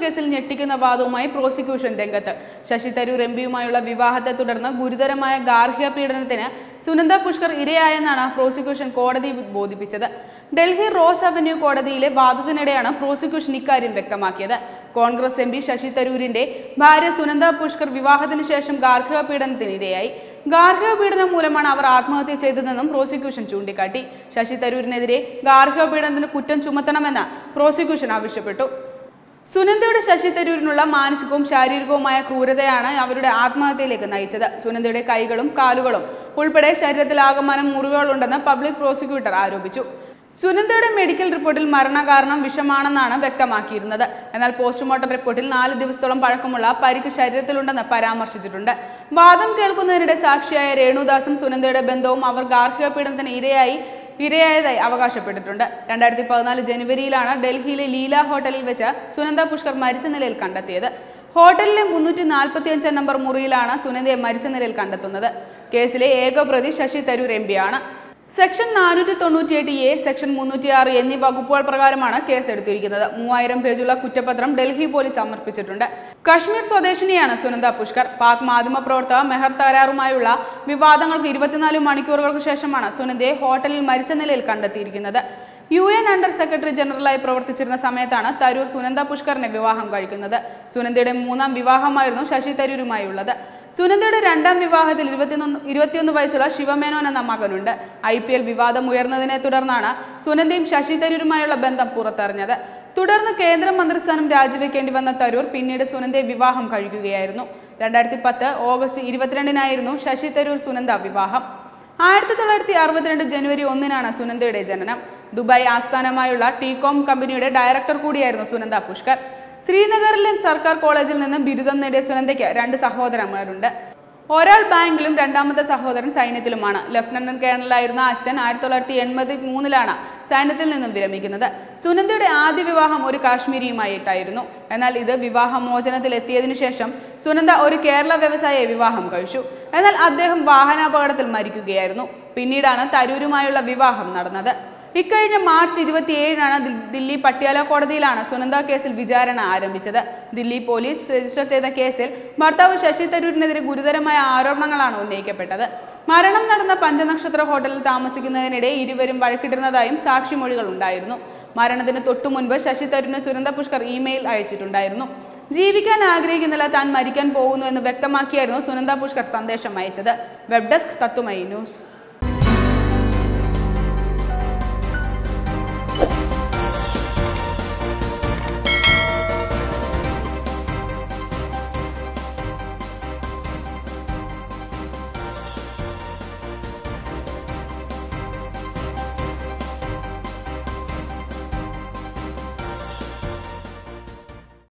കേസിൽ ഞെട്ടിക്കുന്ന വാദവുമായി പ്രോസിക്യൂഷൻ രംഗത്ത് ശശി തരൂർ എം പിയുമായുള്ള വിവാഹത്തെ തുടർന്ന് ഗുരുതരമായ ഗാർഹിക പീഡനത്തിന് സുനന്ദ പുഷ്കർ ഇരയായെന്നാണ് പ്രോസിക്യൂഷൻ കോടതി ബോധിപ്പിച്ചത് ഡൽഹി റോസ് അവന്യൂ കോടതിയിലെ വാദത്തിനിടെയാണ് പ്രോസിക്യൂഷൻ ഇക്കാര്യം വ്യക്തമാക്കിയത് കോൺഗ്രസ് എം പി ശശി തരൂരിന്റെ ഭാര്യ സുനന്ദ പുഷ്കർ വിവാഹത്തിന് ശേഷം ഗാർഹിക പീഡനത്തിന് ഇരയായി ഗാർഹിക പീഡനം മൂലമാണ് അവർ ആത്മഹത്യ ചെയ്തതെന്നും പ്രോസിക്യൂഷൻ ചൂണ്ടിക്കാട്ടി ശശി തരൂരിനെതിരെ ഗാർഹിക പീഡനത്തിന് കുറ്റം ചുമത്തണമെന്ന് പ്രോസിക്യൂഷൻ ആവശ്യപ്പെട്ടു സുനന്ദയുടെ ശശി തരൂരിനുള്ള മാനസികവും ശാരീരികവുമായ ക്രൂരതയാണ് അവരുടെ ആത്മഹത്യയിലേക്ക് നയിച്ചത് സുനന്ദയുടെ കൈകളും കാലുകളും ഉൾപ്പെടെ ശരീരത്തിൽ ആകമാനം മുറിവുകളുണ്ടെന്ന് പബ്ലിക് പ്രോസിക്യൂട്ടർ ആരോപിച്ചു സുനന്ദയുടെ മെഡിക്കൽ റിപ്പോർട്ടിൽ മരണകാരണം വിഷമാണെന്നാണ് വ്യക്തമാക്കിയിരുന്നത് എന്നാൽ പോസ്റ്റ്മോർട്ടം റിപ്പോർട്ടിൽ നാല് ദിവസത്തോളം പഴക്കമുള്ള പരിക്ക് ശരീരത്തിലുണ്ടെന്ന് പരാമർശിച്ചിട്ടുണ്ട് വാദം കേൾക്കുന്നതിനിടെ സാക്ഷിയായ രേണുദാസും സുനന്ദയുടെ ബന്ധവും അവർ ഗാർഹിക പീഡനത്തിന് ഇരയായി ഇരയായതായി അവകാശപ്പെട്ടിട്ടുണ്ട് രണ്ടായിരത്തി പതിനാല് ജനുവരിയിലാണ് ഡൽഹിയിലെ ലീല ഹോട്ടലിൽ വെച്ച് സുനന്ദ പുഷ്കർ മരിച്ച നിലയിൽ കണ്ടെത്തിയത് ഹോട്ടലിലെ മുന്നൂറ്റി നാൽപ്പത്തി അഞ്ചാം നമ്പർ മുറിയിലാണ് സുനന്ദയെ മരിച്ച നിലയിൽ കണ്ടെത്തുന്നത് കേസിലെ ഏക പ്രതി ശശി തരൂർ എം പിയാണ് സെക്ഷൻ നാനൂറ്റി തൊണ്ണൂറ്റിയെട്ട് എ സെക്ഷൻ മുന്നൂറ്റി ആറ് എന്നീ വകുപ്പുകൾ പ്രകാരമാണ് കേസ് എടുത്തിരിക്കുന്നത് മൂവായിരം പേജുള്ള കുറ്റപത്രം ഡൽഹി പോലീസ് സമർപ്പിച്ചിട്ടുണ്ട് കശ്മീർ സ്വദേശിനിയാണ് സുനന്ദ പുഷ്കർ പാക് മാധ്യമപ്രവർത്തക മെഹർ തരാറുമായുള്ള വിവാദങ്ങൾക്ക് ഇരുപത്തിനാല് മണിക്കൂറുകൾക്ക് ശേഷമാണ് സുനന്ദയെ ഹോട്ടലിൽ മരിച്ച നിലയിൽ കണ്ടെത്തിയിരിക്കുന്നത് യു എൻ അണ്ടർ സെക്രട്ടറി ജനറലായി പ്രവർത്തിച്ചിരുന്ന സമയത്താണ് തരൂർ സുനന്ദ പുഷ്കറിനെ വിവാഹം കഴിക്കുന്നത് സുനന്ദയുടെ മൂന്നാം വിവാഹമായിരുന്നു ശശി തരൂരുമായുള്ളത് സുനന്ദയുടെ രണ്ടാം വിവാഹത്തിൽ ഇരുപത്തിയൊന്ന് ഇരുപത്തിയൊന്ന് വയസ്സുള്ള ശിവമേനോൻ എന്ന മകനുണ്ട് ഐ പി എൽ വിവാദം ഉയർന്നതിനെ തുടർന്നാണ് സുനന്ദയും ശശി തരൂരുമായുള്ള ബന്ധം പുറത്തറിഞ്ഞത് തുടർന്ന് കേന്ദ്ര മന്ത്രിസ്ഥാനം രാജിവെക്കേണ്ടി വന്ന തരൂർ പിന്നീട് സുനന്ദയെ വിവാഹം കഴിക്കുകയായിരുന്നു രണ്ടായിരത്തി പത്ത് ഓഗസ്റ്റ് ഇരുപത്തിരണ്ടിനായിരുന്നു ശശി തരൂർ സുനന്ദ വിവാഹം ആയിരത്തി തൊള്ളായിരത്തി അറുപത്തിരണ്ട് ജനുവരി ഒന്നിനാണ് സുനന്ദയുടെ ജനനം ദുബായ് ആസ്ഥാനമായുള്ള ടീകോം കമ്പനിയുടെ ഡയറക്ടർ കൂടിയായിരുന്നു സുനന്ദ പുഷ്കർ ശ്രീനഗറിലെ സർക്കാർ കോളേജിൽ നിന്ന് ബിരുദം നേടിയ സുനന്ദയ്ക്ക് രണ്ട് സഹോദരന്മാരുണ്ട് ഒരാൾ ബാങ്കിലും രണ്ടാമത്തെ സഹോദരൻ സൈന്യത്തിലുമാണ് ലഫ്റ്റനന്റ് കേണലായിരുന്ന അച്ഛൻ ആയിരത്തി തൊള്ളായിരത്തി എൺപത്തി മൂന്നിലാണ് സൈന്യത്തിൽ നിന്നും വിരമിക്കുന്നത് സുനന്ദയുടെ ആദ്യ വിവാഹം ഒരു കാശ്മീരിയുമായിട്ടായിരുന്നു എന്നാൽ ഇത് വിവാഹമോചനത്തിൽ എത്തിയതിനു ശേഷം സുനന്ദ ഒരു കേരള വ്യവസായിയെ വിവാഹം കഴിച്ചു എന്നാൽ അദ്ദേഹം വാഹനാപകടത്തിൽ മരിക്കുകയായിരുന്നു പിന്നീടാണ് തരൂരുമായുള്ള വിവാഹം നടന്നത് ഇക്കഴിഞ്ഞ മാർച്ച് ഇരുപത്തിയേഴിനാണ് ദി- ദില്ലി പട്യാല കോടതിയിലാണ് സുനന്ദ കേസിൽ വിചാരണ ആരംഭിച്ചത് ദില്ലി പോലീസ് രജിസ്റ്റർ ചെയ്ത കേസിൽ ഭർത്താവ് ശശി തരൂരിനെതിരെ ഗുരുതരമായ ആരോപണങ്ങളാണ് ഉന്നയിക്കപ്പെട്ടത് മരണം നടന്ന പഞ്ചനക്ഷത്ര ഹോട്ടലിൽ താമസിക്കുന്നതിനിടെ ഇരുവരും വഴക്കിട്ടിരുന്നതായും സാക്ഷിമൊഴികൾ ഉണ്ടായിരുന്നു മരണത്തിന് തൊട്ടു മുൻപ് ശശി തരൂരിന് സുനന്ദ പുഷ്കർ ഇമെയിൽ അയച്ചിട്ടുണ്ടായിരുന്നു ജീവിക്കാൻ ആഗ്രഹിക്കുന്നില്ല താൻ മരിക്കാൻ പോകുന്നു എന്ന് വ്യക്തമാക്കിയായിരുന്നു സുനന്ദ പുഷ്കർ സന്ദേശം അയച്ചത് വെബ് ഡെസ്ക് തത്തുമൈ ന്യൂസ്